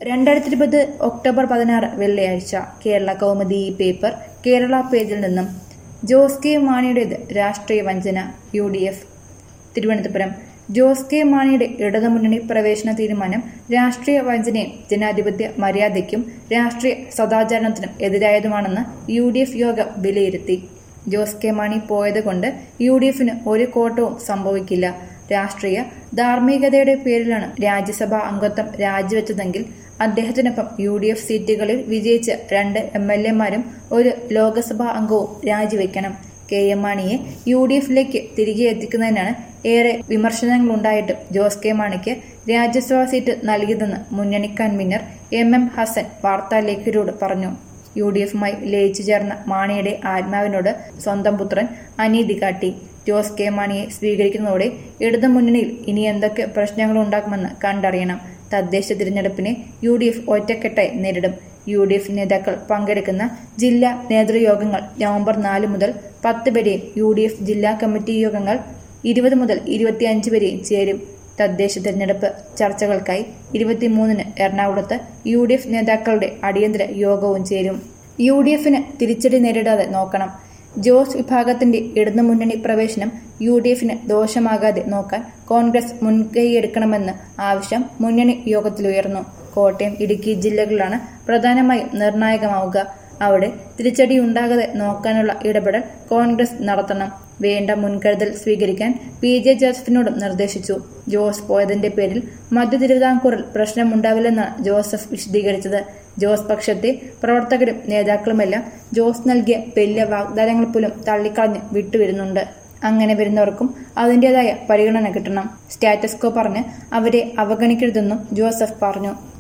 രണ്ടായിരത്തി ഇരുപത് ഒക്ടോബർ പതിനാറ് വെള്ളിയാഴ്ച കേരള കൗമുദി പേപ്പർ കേരള പേജിൽ നിന്നും ജോസ് കെ മാണിയുടേത് രാഷ്ട്രീയ വഞ്ചന U D F Thiruvananthapuram Jose K മാണിയുടെ ഇടതുമുന്നണി പ്രവേശന തീരുമാനം രാഷ്ട്രീയ വഞ്ചനയും ജനാധിപത്യ മര്യാദയ്ക്കും രാഷ്ട്രീയ സദാചാരണത്തിനും എതിരായതുമാണെന്ന് യു ഡി എഫ് യോഗം വിലയിരുത്തി ജോസ് കെ മാണി പോയത് കൊണ്ട് യു ഡി എഫിന് ഒരു കോട്ടവും സംഭവിക്കില്ല രാഷ്ട്രീയ ധാർമ്മികതയുടെ പേരിലാണ് രാജ്യസഭാ അംഗത്വം രാജിവെച്ചതെങ്കിൽ അദ്ദേഹത്തിനൊപ്പം യു ഡി എഫ് സീറ്റുകളിൽ വിജയിച്ച രണ്ട് എം എൽ എമാരും ഒരു ലോക്സഭാ അംഗവും രാജിവെക്കണം കെ എം മാണിയെ യു ഡി എഫിലേക്ക് തിരികെ എത്തിക്കുന്നതിനാണ് ഏറെ വിമർശനങ്ങളുണ്ടായിട്ടും ജോസ് കെ മാണിക്ക് രാജ്യസഭാ സീറ്റ് നൽകിയതെന്ന് മുന്നണി കൺവീനർ എം എം ഹസൻ വാർത്താലേഖകരോട് പറഞ്ഞു യു ഡി എഫുമായി ലയിച്ചു ചേർന്ന മാണിയുടെ ആത്മാവിനോട് സ്വന്തം പുത്രൻ അനീതി കാട്ടി ജോസ് കെ മാണിയെ സ്വീകരിക്കുന്നതോടെ ഇടതു മുന്നണിയിൽ ഇനി എന്തൊക്കെ പ്രശ്നങ്ങൾ ഉണ്ടാക്കുമെന്ന് കണ്ടറിയണം തദ്ദേശ തിരഞ്ഞെടുപ്പിനെ യു ഡി എഫ് ഒറ്റക്കെട്ടായി നേരിടും യു ഡി എഫ് നേതാക്കൾ പങ്കെടുക്കുന്ന ജില്ലാ നേതൃയോഗങ്ങൾ നവംബർ നാല് മുതൽ പത്ത് വരെയും യു ഡി എഫ് ജില്ലാ കമ്മിറ്റി യോഗങ്ങൾ ഇരുപത് മുതൽ ഇരുപത്തിയഞ്ച് വരെയും ചേരും തദ്ദേശ തെരഞ്ഞെടുപ്പ് ചർച്ചകൾക്കായി ഇരുപത്തിമൂന്നിന് എറണാകുളത്ത് യു ഡി എഫ് നേതാക്കളുടെ അടിയന്തര യോഗവും ചേരും യു ഡി എഫിന് തിരിച്ചടി നേരിടാതെ നോക്കണം ജോസ് വിഭാഗത്തിന്റെ ഇടതുമുന്നണി പ്രവേശനം യു ഡി എഫിന് ദോഷമാകാതെ നോക്കാൻ കോൺഗ്രസ് മുൻകൈയെടുക്കണമെന്ന് ആവശ്യം മുന്നണി യോഗത്തിലുയർന്നു കോട്ടയം ഇടുക്കി ജില്ലകളിലാണ് പ്രധാനമായും നിർണായകമാവുക അവിടെ തിരിച്ചടി ഉണ്ടാകാതെ നോക്കാനുള്ള ഇടപെടൽ കോൺഗ്രസ് നടത്തണം വേണ്ട മുൻകരുതൽ സ്വീകരിക്കാൻ പി ജെ ജോസഫിനോടും നിർദ്ദേശിച്ചു ജോസ് പോയതിന്റെ പേരിൽ മധ്യ തിരുവിതാംകൂറിൽ പ്രശ്നമുണ്ടാവില്ലെന്നാണ് ജോസഫ് വിശദീകരിച്ചത് ജോസ് പക്ഷത്തെ പ്രവർത്തകരും നേതാക്കളുമെല്ലാം ജോസ് നൽകിയ വലിയ വാഗ്ദാനങ്ങൾ പോലും തള്ളിക്കളഞ്ഞ് വിട്ടുവരുന്നുണ്ട് അങ്ങനെ വരുന്നവർക്കും അതിൻ്റെതായ പരിഗണന കിട്ടണം സ്റ്റാറ്റസ്കോ പറഞ്ഞ് അവരെ അവഗണിക്കരുതെന്നും ജോസഫ് പറഞ്ഞു